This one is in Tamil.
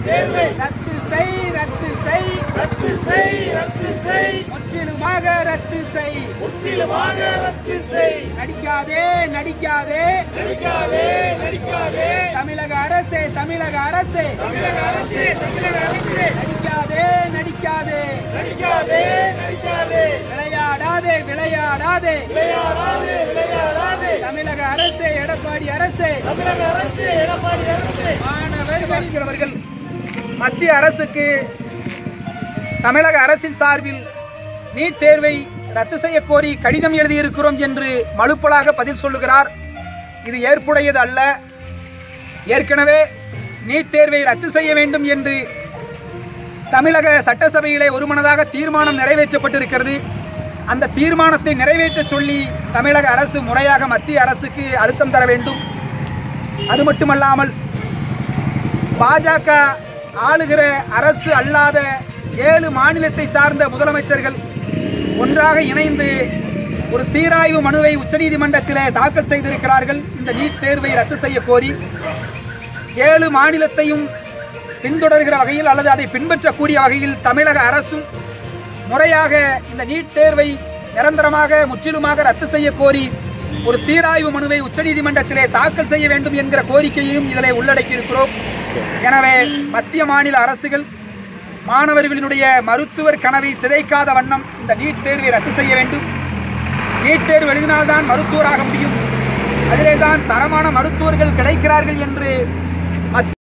தேர்வை ரத்து செய் ரத்து செய் ரத்து செய் ரத்து செய் முற்றிலுமாக ரத்து செய் முற்றிலுமாக ரத்து செய் நடிக்காதே நடிக்காதே நடிக்காதே நடிக்காதே தமிழக அரசே தமிழக அரசே தமிழக அரசே தமிழக அரசே நடிக்காதே நடிக்காதே நடிக்காதே நடிக்காதே விளையாடாதே விளையாடாதே விளையாடாதே விளையாடாதே தமிழக அரசே எடப்பாடி அரசே தமிழக அரசே எடப்பாடி அரசே மாணவர்கள் மத்திய அரசுக்கு தமிழக அரசின் சார்பில் நீட் தேர்வை ரத்து செய்ய கோரி கடிதம் எழுதியிருக்கிறோம் என்று மலுப்பலாக பதில் சொல்லுகிறார் இது ஏற்புடையது அல்ல ஏற்கனவே நீட் தேர்வை ரத்து செய்ய வேண்டும் என்று தமிழக சட்டசபையிலே ஒருமனதாக தீர்மானம் நிறைவேற்றப்பட்டிருக்கிறது அந்த தீர்மானத்தை நிறைவேற்றச் சொல்லி தமிழக அரசு முறையாக மத்திய அரசுக்கு அழுத்தம் தர வேண்டும் அது மட்டுமல்லாமல் பாஜக ஆளுகிற அரசு அல்லாத ஏழு மாநிலத்தை சார்ந்த முதலமைச்சர்கள் ஒன்றாக இணைந்து ஒரு சீராய்வு மனுவை உச்சநீதிமன்றத்தில் தாக்கல் செய்திருக்கிறார்கள் இந்த நீட் தேர்வை ரத்து செய்ய கோரி ஏழு மாநிலத்தையும் பின்தொடர்கிற வகையில் அல்லது அதை பின்பற்றக்கூடிய வகையில் தமிழக அரசும் முறையாக இந்த நீட் தேர்வை நிரந்தரமாக முற்றிலுமாக ரத்து செய்ய கோரி ஒரு சீராய்வு மனுவை உச்சநீதிமன்றத்திலே தாக்கல் செய்ய வேண்டும் என்கிற கோரிக்கையையும் இதில் உள்ளடக்கியிருக்கிறோம் எனவே மத்திய மாநில அரசுகள் மாணவர்களினுடைய மருத்துவர் கனவை சிதைக்காத வண்ணம் இந்த நீட் தேர்வை ரத்து செய்ய வேண்டும் நீட் தேர்வு எழுதினால்தான் மருத்துவராக முடியும் அதிலே தான் தரமான மருத்துவர்கள் கிடைக்கிறார்கள் என்று